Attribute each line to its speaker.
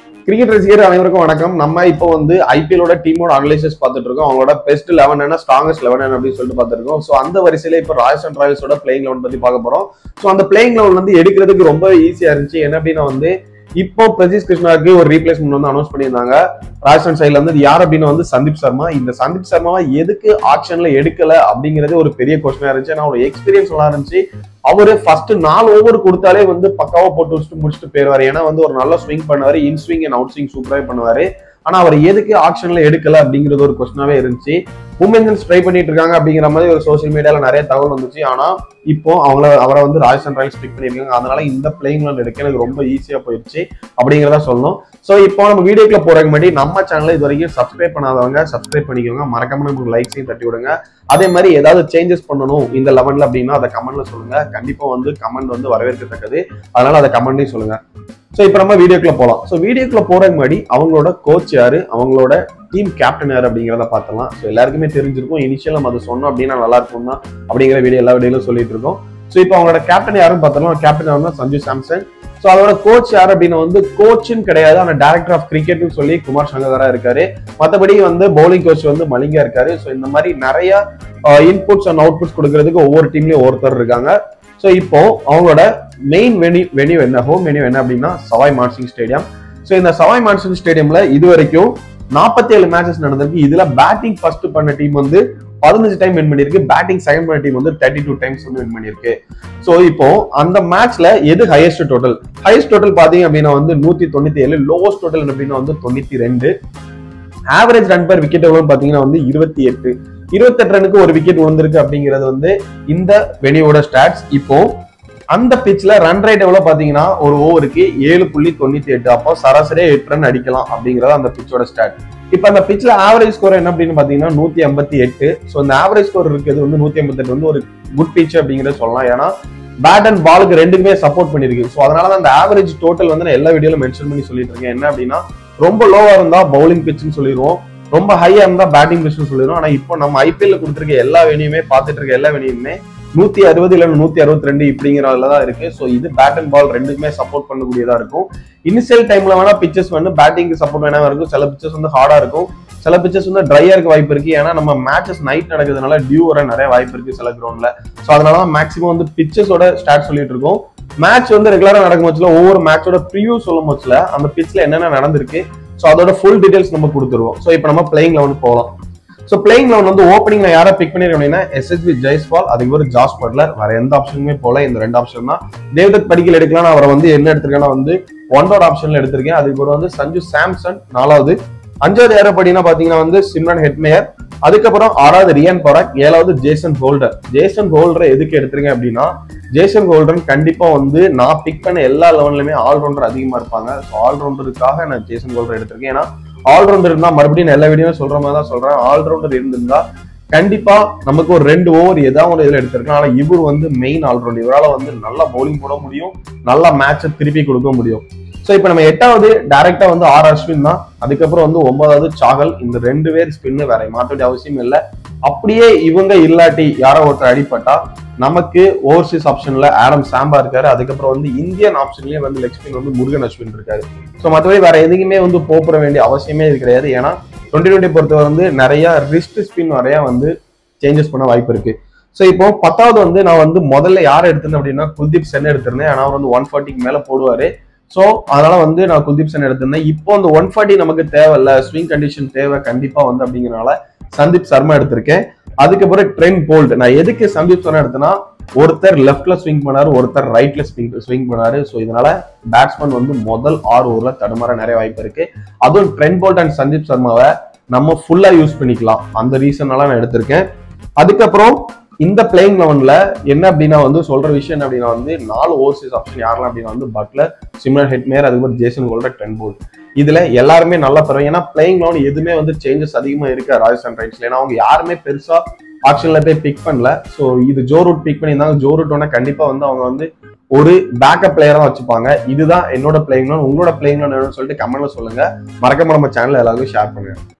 Speaker 1: cricket ரசிகர் அனைவருக்கும் வணக்கம் நம்ம இப்போ வந்து ஐபிஎலோட டீமோட அனலைசிஸ் பார்த்துட்டு இருக்கோம் அவங்களோட பெஸ்ட் லெவன் என்ன ஸ்ட்ராங்கஸ்ட் லெவன் என்ன அப்படின்னு சொல்லிட்டு பார்த்துட்டு இருக்கோம் ஸோ அந்த வரிசையில இப்போ ராயல்ஸ் ராயல்ஸோட பிளேயிங் லெவன் பத்தி பார்க்க போறோம் ஸோ அந்த பிளேயிங் லெவன் வந்து எடுக்கிறதுக்கு ரொம்ப ஈஸியா இருந்துச்சு என்ன அப்படின்னா வந்து இப்போ பிரஜீஷ் கிருஷ்ணாவுக்கு ஒரு ரீப்ளேஸ்மெண்ட் வந்து அனௌன்ஸ் பண்ணியிருந்தாங்க ராஜஸ்தான் சைட்ல வந்து இது யார் அப்படின்னு வந்து சந்தீப் சர்மா இந்த சந்தீப் சர்மாவை எதுக்கு ஆக்ஷன்ல எடுக்கல அப்படிங்கிறது ஒரு பெரிய கொஸ்டினா இருந்துச்சு ஏன்னா ஒரு எக்ஸ்பீரியன்ஸ் நல்லா இருந்துச்சு அவரு ஃபர்ஸ்ட் நாலு ஓவர் கொடுத்தாலே வந்து பக்காவா போட்டு வச்சுட்டு முடிச்சுட்டு போயிருவாரு ஏன்னா வந்து ஒரு நல்ல ஸ்விங் பண்ணுவாரு in swing and out swing சூப்பராகவே பண்ணுவாரு ஆனா அவர் எதுக்கு ஆக்ஷன்ல எடுக்கல அப்படிங்கிறது ஒரு கொஸ்டினாவே இருந்துச்சு உமன்ஸ் ட்ரை பண்ணிட்டு இருக்காங்க அப்படிங்கிற மாதிரி ஒரு சோஷியல் மீடியால நிறைய தகவல் வந்துச்சு ஆனா இப்போ அவங்கள அவரை வந்து ராஜஸ்தான் ராயல்ஸ் பிக் பண்ணியிருக்காங்க அதனால இந்த பிளேயிங் எடுக்க எனக்கு ரொம்ப ஈஸியா போயிடுச்சு அப்படிங்கிறத சொல்லணும் ஸோ இப்போ நம்ம வீடியோக்குள்ள போறதுக்கு முன்னாடி நம்ம சேனலை இது வரைக்கும் சப்ஸ்கிரைப் பண்ணாதவங்க சப்ஸ்கிரைப் பண்ணிக்கோங்க மறக்காம நமக்கு லைக்ஸையும் தட்டி விடுங்க அதே மாதிரி ஏதாவது சேஞ்சஸ் பண்ணணும் இந்த லெவன்ல அப்படின்னா அதை கமெண்ட்ல சொல்லுங்க கண்டிப்பா வந்து கமெண்ட் வந்து வரவேற்கத்தக்கது அதனால அதை கமெண்ட்லையும் சொல்லுங்க ஸோ இப்போ நம்ம வீடியோக்குள்ள போகலாம் ஸோ வீடியோக்குள்ள போறதுக்கு முன்னாடி அவங்களோட கோச் யாரு அவங்களோட டீம் கேப்டன் யார் அப்படிங்கிறத பார்த்தலாம் ஸோ எல்லாருக்குமே தெரிஞ்சிருக்கும் இனிஷியல் நம்ம அதை சொன்னோம் அப்படின்னா நல்லா இருக்கும் தான் அப்படிங்கிற வீடியோ எல்லா வீடியோலும் சொல்லிட்டு இருக்கோம் ஸோ இப்போ அவங்களோட கேப்டன் யாருன்னு பார்த்தோம்னா கேப்டன் யாருன்னா சஞ்சு சாம்சன் ஸோ அதோட கோச் யார் அப்படின்னு வந்து கோச்சுன்னு கிடையாது ஆனால் டேரக்டர் ஆஃப் கிரிக்கெட்னு சொல்லி குமார் சங்கரா இருக்காரு மற்றபடி வந்து பவுலிங் கோச் வந்து மலிங்கா இருக்காரு ஸோ இந்த மாதிரி நிறைய இன்புட்ஸ் அண்ட் அவுட்புட்ஸ் கொடுக்கறதுக்கு ஒவ்வொரு டீம்லயும் ஒருத்தர் இருக்காங்க ஸோ இப்போ அவங்களோட மெயின் வெனி வெனியூ என்ன ஹோம் வெனியூ என்ன அப்படின்னா சவாய் மான்சிங் ஸ்டேடியம் ஸோ இந்த சவாய் மான்சிங் ஸ்டேடியம்ல இது வரைக்கும் நாற்பத்தி ஏழு மேட்சஸ் நடந்திருக்கு இதுல பேட்டிங் ஃபர்ஸ்ட் பண்ண டீம் வந்து பதினஞ்சு டைம் வின் பண்ணிருக்கு பேட்டிங் செகண்ட் பண்ண டீம் வந்து தேர்ட்டி டூ டைம்ஸ் வந்து வின் பண்ணிருக்கு ஸோ இப்போ அந்த மேட்ச்ல எது ஹையஸ்ட் டோட்டல் ஹையஸ்ட் டோட்டல் பாத்தீங்க அப்படின்னா வந்து நூத்தி தொண்ணூத்தி ஏழு லோவஸ்ட் டோட்டல் அப்படின்னா வந்து தொண்ணூத்தி ரெண்டு ஆவரேஜ் ரன் பர் விக்கெட் எவ்வளவு பாத்தீங்கன்னா வந்து இருபத்தி எட்டு இருபத்தெட்டு ரனுக்கு ஒரு விக்கெட் விழுந்திருக்கு அப்படிங்கிறது வந்து இந்த வெனியோட ஸ்டாட்ஸ் இப்போ அந்த பிச்ல ரன் ரேட் எவ்வளவு பாத்தீங்கன்னா ஒரு ஓவருக்கு ஏழு புள்ளி தொண்ணூத்தி எட்டு அப்போ சராசரியா எட்டு ரன் அடிக்கலாம் அப்படிங்கறது அந்த பிச்சோட ஸ்டாட் இப்ப அந்த பிச்ல ஆவரேஜ் ஸ்கோர் என்ன அப்படின்னு பாத்தீங்கன்னா நூத்தி ஐம்பத்தி எட்டு ஸோ இந்த ஆவரேஜ் ஸ்கோர் இருக்கிறது வந்து நூத்தி ஐம்பத்தி எட்டு வந்து ஒரு குட் பிச் அப்படிங்கறத சொல்லலாம் ஏன்னா பேட் அண்ட் பாலுக்கு ரெண்டுக்குமே சப்போர்ட் பண்ணிருக்கு ஸோ அதனால தான் அந்த ஆவரேஜ் டோட்டல் வந்து நான் எல்லா வீடியோல மென்ஷன் பண்ணி சொல்லிட்டு இருக்கேன் என்ன அப்படின்னா ரொம்ப லோவா இருந்தா பவுலிங் பிச்சுன்னு சொல்லிடுவோம் ரொம்ப ஹையா இருந்தா பேட்டிங் பிச்சுன்னு சொல்லிடுவோம் ஆனா இப்போ நம்ம ஐபிஎல்ல கொடுத்துருக்க எல்லா வெனியுமே பார்த்துட்டு இருக்க எல்லா வெனியுமே நூத்தி அறுபது இல்ல நூத்தி அறுபத்தி ரெண்டு இப்படிங்கிறதுல தான் இருக்கு ஸோ இது பேட் அண்ட் பால் ரெண்டுக்குமே சப்போர்ட் பண்ணக்கூடியதா இருக்கும் இனிஷியல் டைம்ல வேணா பிச்சஸ் வந்து பேட்டிங்க்கு சப்போர்ட் வேணா இருக்கும் சில பிச்சஸ் வந்து ஹார்டா இருக்கும் சில பிச்சஸ் வந்து ட்ரையா இருக்க வாய்ப்பு இருக்கு ஏன்னா நம்ம மேட்சஸ் நைட் நடக்கிறதுனால டியூ வர நிறைய வாய்ப்பு இருக்கு சில கிரவுண்ட்ல ஸோ அதனால தான் மேக்ஸிமம் வந்து பிச்சஸோட ஸ்டார்ட் சொல்லிட்டு இருக்கோம் மேட்ச் வந்து ரெகுலரா நடக்கும் போச்சுல ஒவ்வொரு மேட்சோட ப்ரிவியூ சொல்லும் போச்சுல அந்த பிச்ல என்னென்ன நடந்திருக்கு ஸோ அதோட ஃபுல் டீடைல்ஸ் நம்ம கொடுத்துருவோம் ஸோ இப்போ நம்ம பிளேயிங் லெவன் போகலாம் ஸோ பிளேயிங் லெவன் வந்து ஓப்பனிங்ல யாரை பிக் பண்ணிருக்கோம் அப்படின்னா எஸ்எஸ்பி ஜெய்ஸ்வால் அதுக்கு ஒரு ஜாஸ் பட்லர் வேற எந்த ஆப்ஷனுமே போல இந்த ரெண்டு ஆப்ஷன் தான் தேவதத் படிக்கல் எடுக்கலாம் அவரை வந்து என்ன எடுத்திருக்கேன்னா வந்து ஒன்றோட ஆப்ஷன்ல எடுத்திருக்கேன் அதுக்கு ஒரு வந்து சஞ்சு சாம்சன் நாலாவது அஞ்சாவது யாரை படினா பாத்தீங்கன்னா வந்து சிம்ரன் ஹெட்மேயர் அதுக்கப்புறம் ஆறாவது ரியான் பராக் ஏழாவது ஜேசன் ஹோல்டர் ஜேசன் ஹோல்டரை எதுக்கு எடுத்திருக்கேன் அப்படின்னா ஜேசன் ஹோல்டர் கண்டிப்பா வந்து நான் பிக் பண்ண எல்லா லெவன்லயுமே ஆல்ரவுண்டர் அதிகமா இருப்பாங்க ஸோ ஆல்ரவுண்டருக்காக நான் ஜேசன் ஹோல்டர் எடுத்திருக்கேன் ஏன்னா ஆல்ரவுண்டர் இருந்தா மறுபடியும் நான் எல்லா வீடியோ சொல்ற மாதிரி தான் சொல்றேன் ஆல்ரவுண்டர் இருந்திருந்தா கண்டிப்பா நமக்கு ஒரு ரெண்டு ஓவர் ஏதாவது ஒரு இதுல எடுத்திருக்கலாம் ஆனா இவர் வந்து மெயின் ஆல்ரவுண்டர் இவரால வந்து நல்லா பவுலிங் போட முடியும் நல்லா மேட்சை திருப்பி கொடுக்க முடியும் ஸோ இப்போ நம்ம எட்டாவது டைரக்டா வந்து ஆர் அஸ்வின் தான் அதுக்கப்புறம் வந்து ஒன்பதாவது சாகல் இந்த ரெண்டு பேர் ஸ்பின்னு வேற மாற்ற வேண்டிய அவசியம் இல்லை அப்படியே இவங்க இல்லாட்டி யாரோ ஒருத்தர் அடிப்பட்டா நமக்கு ஓவர்சீஸ் ஆப்ஷன்ல ஆடம் சாம்பா இருக்காரு அதுக்கப்புறம் வந்து இந்தியன் ஆப்ஷன்லயே வந்து லெக் ஸ்பின் வந்து முருகன் அஸ்வின் இருக்காரு ஸோ மற்றபடி வேற எதுக்குமே வந்து போப்புற வேண்டிய அவசியமே இது கிடையாது ஏன்னா டுவெண்ட்டி டுவெண்ட்டி பொறுத்தவரை வந்து நிறைய ரிஸ்ட் ஸ்பின் நிறைய வந்து சேஞ்சஸ் பண்ண வாய்ப்பு இருக்கு ஸோ இப்போ பத்தாவது வந்து நான் வந்து முதல்ல யார் எடுத்திருந்தேன் அப்படின்னா குல்தீப் சென் எடுத்திருந்தேன் ஆனால் அவர் வந்து ஒன் ஃபார்ட்டிக்கு மேல போடுவாரு ஸோ அதனால வந்து நான் குல்தீப் சென் எடுத்திருந்தேன் இப்போ அந்த ஒன் ஃபார்ட்டி நமக்கு தேவையில்ல ஸ்விங் கண்டிஷன் தேவை கண்டிப்பா வந்து அப்படிங்கிறனால சந்தீப் சர்மா எடுத்திருக்கேன் அதுக்கப்புறம் ட்ரெண்ட் போல்ட் நான் எதுக்கு சந்தீப் சர்மா எடுத்தேன்னா ஒருத்தர் லெஃப்ட்ல ஸ்விங் பண்ணாரு ஒருத்தர் ரைட்ல ஸ்விங் ஸ்விங் பண்ணாரு ஸோ இதனால பேட்ஸ்மேன் வந்து முதல் ஆறு ஓவர்ல தடுமாற நிறைய வாய்ப்பு இருக்கு அதுவும் ட்ரெண்ட் போல்ட் அண்ட் சந்தீப் சர்மாவை நம்ம ஃபுல்லா யூஸ் பண்ணிக்கலாம் அந்த ரீசனால நான் எடுத்திருக்கேன் அதுக்கப்புறம் இந்த பிளேயிங் லெவன்ல என்ன அப்படின்னா வந்து சொல்ற விஷயம் என்ன அப்படின்னா வந்து நாலு ஓவர்சீஸ் ஆப்ஷன் யாரெல்லாம் அப்படின்னா வந்து பட்லர் சிம்ரன் ஹெட்மேர் அதுக்கப்புறம் ஜேசன் கோல்டர் ட்ரெண்ட் போல்ட் இதுல எல்லாருமே நல்லா தருவாங்க ஏன்னா பிளேயிங் லெவன் எதுவுமே வந்து சேஞ்சஸ் அதிகமா இருக்கு ராஜஸ்தான் ரைட்ஸ்ல ஏன்னா அவங்க யாருமே பெருசா ஆப்ஷன்ல போய் பிக் பண்ணல ஸோ இது ஜோ ரூட் பிக் பண்ணியிருந்தாங்க ஜோ ரூட் ஒன்னா கண்டிப்பா வந்து அவங்க வந்து ஒரு பேக்கப் பிளேயரா வச்சுப்பாங்க இதுதான் என்னோட பிளேயிங் லெவன் உங்களோட பிளேயிங் லெவன் சொல்லிட்டு கமெண்ட்ல சொல்லுங்க மறக்காம நம்ம சேனல் எல்லாருக்கும் ஷேர் பண்ணுங்க